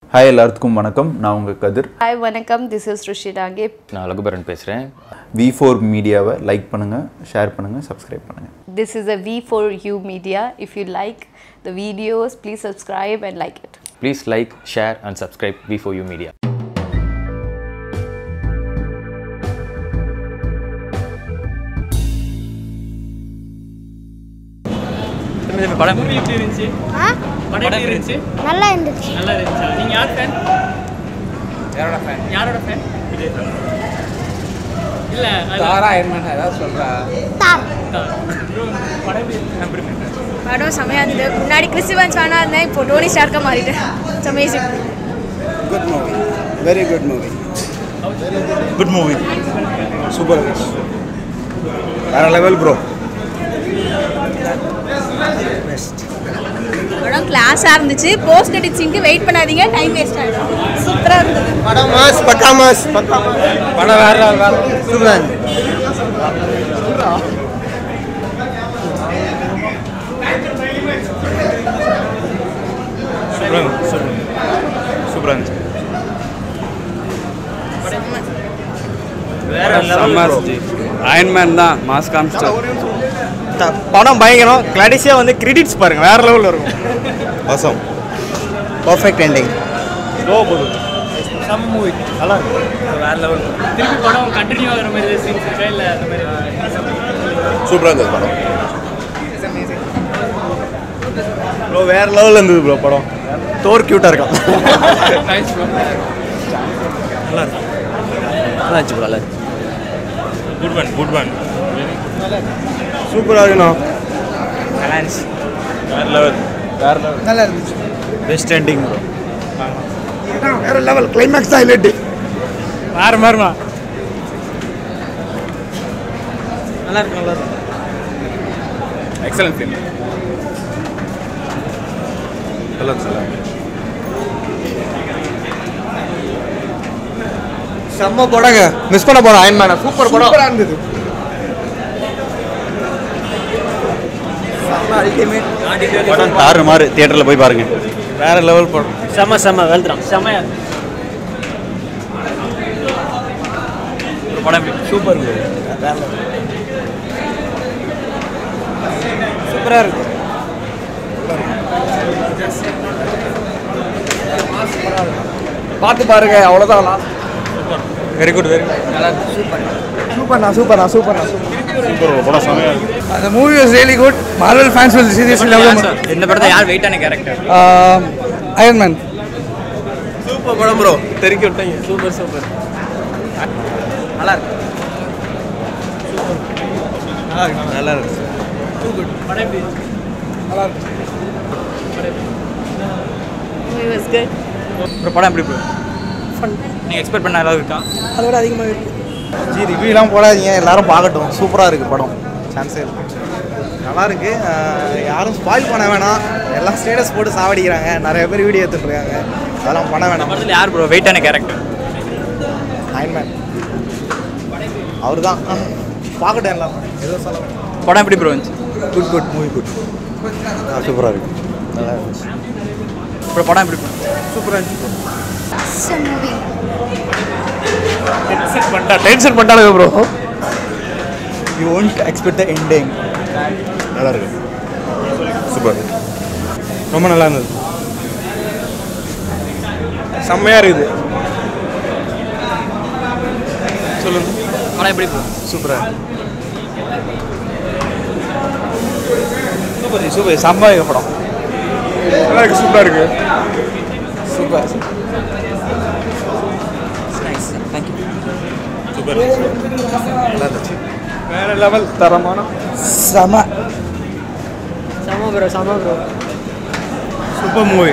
Hi எல்லாத்துக்கும் வணக்கம் நான் உங்கள் கதிர் Hi, Vanakkam. This is Rishi Dange. நான் லகுபரன் பேசுகிறேன் வி ஃபோர் மீடியாவை லைக் பண்ணுங்கள் ஷேர் பண்ணுங்கள் சப்ஸ்கிரைப் பண்ணுங்கள் This is a V4U media. If you like the videos, please subscribe and like it. Please like share and subscribe V for you media படம் எப்படி இருந்துச்சு படம் எப்படி இருந்துச்சு நல்லா இருந்துச்சு நல்லா இருந்துச்சா நீங்க யார் ஃபேன் யாரோட ஃபேன் யாரோட ஃபேன் விஜய் fan. இல்ல அது- தார் தான். bro, படம் எப்படி இருந்துச்சு? எப்படி இருந்துச்சு? படம் செமையாக இருந்தது முன்னாடி கிறிஸ்டிவன்ஸ் ஃபேனாக இருந்தேன் இப்போ டோனி ஸ்டார்க்காக மாறிட்டேன் amazing good movie very good movie good movie super వేరే లెవెల్ బ్రో படம் கிளாஸாக இருந்துச்சு போஸ்ட் கிரெடிட் சீனுக்கு வெயிட் பண்ணாதீங்க டைம் வேஸ்ட் ஆகிடும் சூப்பராக இருந்தது படம் மாஸ் பக்கா மாஸ் படம் வேற வேற சூப்பர் సూపర్ అండి அயன் மேன் தான் மாஸ் காமிச்சிட்டு படம் பயங்கரம் கடைசியாக வந்து கிரெடிட்ஸ் பாருங்க வேற லெவலில் இருக்கும் అవసరం பர்ஃபெக்ட் எண்டிங் செம்ம மூவி நல்லா இருக்கு வேற லெவல் திருப்பி படம் கண்டினியூ ஆகுற மாதிரி சீன்ஸ் இருக்கா இல்ல அந்த மாதிரி సూపర్ అండి పడం ப்ரோ வேற லெவலில் இருந்தது ப்ரோ படம் தோர் க்யூட்டாக இருக்கும் நைஸ் ப்ரோ நல்லா இருந்துச்சு bro, நல்லா இருந்துச்சு குட் ஒன் குட் ஒன் சூப்பராக இருக்கணும் வேற லெவல் வேற லெவல் நல்லா இருந்துச்சு பெஸ்ட் எண்டிங் ப்ரோ வேற லெவல் கிளைமேக்ஸ் தான் ஹைலைட் வேறு மாதிரிமா நல்லா இருக்கு நல்லா இருக்கு எக்ஸலன்ட் ஃபிலிம் நல்லா நல்லா செம்ம படங்க மிஸ் பண்ண போகிறோம் அயன் மேனை சூப்பர் படம் சூப்பரா இருந்தது படம் தாறு மாறு தியேட்டரில் போய் பாருங்க வேற லெவல் படம் செம்ம செம்ம வெல்த்ராம் செமையா படம் சூப்பர் சூப்பராக இருக்கு பார்த்து பாருங்க அவ்வளோதான் வெரி குட் வெரி சூப்பர்ண்ணா சூப்பர்ண்ணா சூப்பர்ண்ணா சூப்பர் படம் செமையாக இருக்கு அந்த movie was really good Marvel fans will seriously love இந்த படத்தை யார் வெயிட்டான கேரக்டர் அயன் மேன் சூப்பர் படம் ப்ரோ தெருக்கி விட்டீங்க சூப்பர் சூப்பர் நல்லா இருக்கு நல்லா இருக்கு படம் எப்படி Movie was good. ப்ரோ படம் எப்படி ப்ரோ நீங்க எக்ஸ்பெக்ட் பண்ண அளவுக்கு இருக்கா அதோட அதிகமாக இருக்கு ஜி ரிவ்யூலாம் போடாதீங்க எல்லாரும் பார்க்கட்டும் சூப்பராக இருக்குது படம் சான்ஸே இருக்கு நல்லா இருக்கு அஹ் யாரும் ஸ்பாயில் பண்ண வேணாம் எல்லாம் ஸ்டேட்டஸ் போட்டு சாவடிக்கிறாங்க நிறைய பேர் வீடியோ எடுத்துட்டு இருக்காங்க அதெல்லாம் பண்ண வேணாம் படத்துல யார் ப்ரோ வெயிட்டான கேரக்டர் அயன்மேன் அவர் தான் பார்க்கட்டும் எல்லாம் எதுவும் சொல்ல வேணாம் படம் எப்படி ப்ரோ இருந்துச்சு குட் குட் மூவி குட் சூப்பராக இருக்கு நல்லா இருந்துச்சு ப்ரோ படம் எப்படி bro? சூப்பராக இருந்துச்சு மூவி டென்ஷன் பண்ணிட்டானுங்க bro you won't expect the ending நல்லா இருக்கு சூப்பர் ரொம்ப நல்லா இருந்தது செம்மையாக இருக்குது படம் எப்படி ப்ரோ சூப்பராக சூப்பர் சூப்பர் செம்ம படம் நல்லா இருக்கு சூப்பராக இருக்கு சூப்பர் சூப்பர் நல்லா இருந்துச்சு வேற லெவல் தரமான செம செம ப்ரோ செம ப்ரோ சூப்பர் மூவி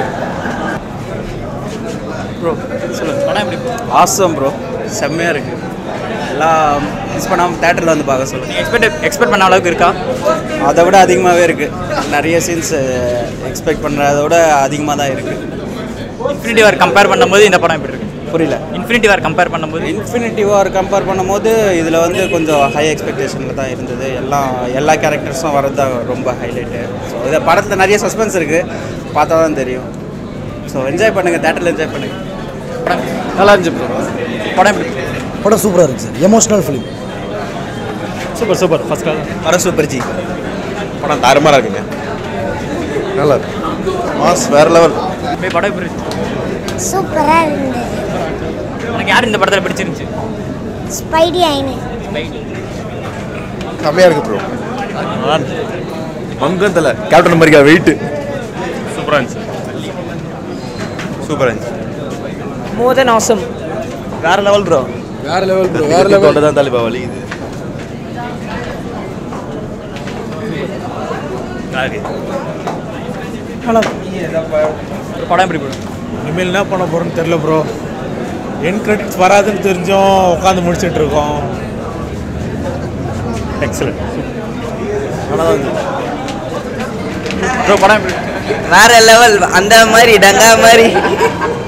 ப்ரோ சொல்லுங்க படம் எப்படி ப்ரோ ஆசம் ப்ரோ செம்மையாக இருக்குது எல்லாம் மிஸ் பண்ணாமல் தேட்டரில் வந்து பார்க்க சொல்லுங்கள் நீங்க எக்ஸ்பெக்ட் எக்ஸ்பெக்ட் பண்ண அளவுக்கு இருக்கா அதை விட அதிகமாகவே இருக்குது நிறைய சீன்ஸ் எக்ஸ்பெக்ட் பண்ணுறத விட அதிகமாக தான் இருக்குது இன்ஃபினிட்டி வார் கம்பேர் பண்ணும்போது இந்த படம் எப்படி இருக்கு புரியல இன்ஃபினிட்டி வார் கம்பேர் பண்ணும்போது இன்ஃபினிட்டி வார் கம்பேர் பண்ணும்போது இதில் வந்து கொஞ்சம் ஹை எக்ஸ்பெக்டேஷனில் தான் இருந்தது எல்லாம் எல்லா கேரக்டர்ஸும் வரது தான் ரொம்ப ஹைலைட்டு ஸோ இதை படத்தில் நிறைய சஸ்பென்ஸ் இருக்குது பார்த்தா தான் தெரியும் ஸோ ஸோ என்ஜாய் பண்ணுங்கள் தேட்டரில் என்ஜாய் பண்ணுங்கள் நல்லா இருந்துச்சு ப்ரோ படம் எப்படி படம் சூப்பராக இருக்குது sir emotional film super super first class படம் சூப்பர் ஜி படம் தாறுமாறாக இருக்குங்க நல்லா இருக்கு மாஸ் வேற லெவல் போய் படம் எப்படி இருந்துச்சு சூப்பராக இருந்தது உனக்கு யார் இந்த படத்தில் பிடிச்சிருந்துச்சு ஸ்பைடி ஐனு செம்மையாக இருக்கு ப்ரோ மங்கம் தலை கேப்டன் அமெரிக்கா வெயிட் சூப்பராக இருந்துச்சு சூப்பராக இருந்துச்சு மோர் தென் ஆசம் வேற லெவல் ப்ரோ வேற லெவல் ப்ரோ வேற லெவல் தொண்டை தான் தலைப்பா வலிக்குது ஒரு படம் எப்படி போடும் இனிமேல் என்ன பண்ண போகிறோன்னு தெரில ப்ரோ என் கிரெடிட்ஸ் வராதுன்னு தெரிஞ்சும் உட்காந்து முடிச்சிட்டு இருக்கோம் எக்ஸலண்ட் ப்ரோ படம் எப்படி வேற லெவல் அந்த மாதிரி டங்கா மாதிரி